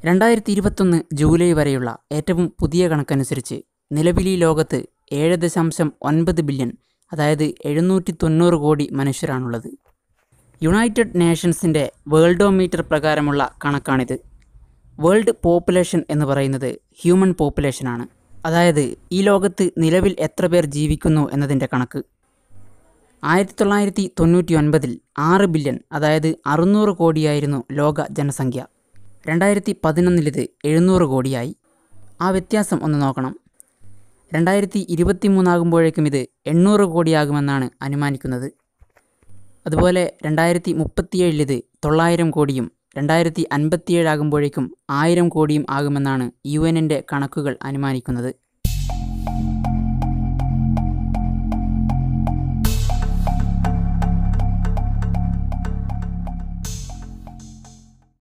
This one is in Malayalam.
രണ്ടായിരത്തി ഇരുപത്തൊന്ന് ജൂലൈ വരെയുള്ള ഏറ്റവും പുതിയ കണക്കനുസരിച്ച് നിലവിൽ ഈ ലോകത്ത് ഏഴ് ദശാംശം ഒൻപത് ബില്യൺ അതായത് എഴുന്നൂറ്റി തൊണ്ണൂറ് കോടി മനുഷ്യരാണുള്ളത് യുണൈറ്റഡ് നേഷൻസിൻ്റെ വേൾഡോമീറ്റർ പ്രകാരമുള്ള കണക്കാണിത് വേൾഡ് പോപ്പുലേഷൻ എന്ന് പറയുന്നത് ഹ്യൂമൻ പോപ്പുലേഷനാണ് അതായത് ഈ ലോകത്ത് നിലവിൽ എത്ര പേർ ജീവിക്കുന്നു എന്നതിൻ്റെ കണക്ക് ആയിരത്തി തൊള്ളായിരത്തി തൊണ്ണൂറ്റി ഒൻപതിൽ ആറ് ബില്യൺ അതായത് അറുന്നൂറ് കോടിയായിരുന്നു ലോക ജനസംഖ്യ രണ്ടായിരത്തി പതിനൊന്നിലിത് എഴുന്നൂറ് കോടിയായി ആ വ്യത്യാസം ഒന്ന് നോക്കണം രണ്ടായിരത്തി ഇരുപത്തി മൂന്നാകുമ്പോഴേക്കും ഇത് എണ്ണൂറ് കോടിയാകുമെന്നാണ് അനുമാനിക്കുന്നത് അതുപോലെ രണ്ടായിരത്തി മുപ്പത്തിയേഴിൽ ഇത് തൊള്ളായിരം കോടിയും രണ്ടായിരത്തി അൻപത്തിയേഴാകുമ്പോഴേക്കും ആയിരം കോടിയും ആകുമെന്നാണ് യു എന്നിൻ്റെ കണക്കുകൾ അനുമാനിക്കുന്നത്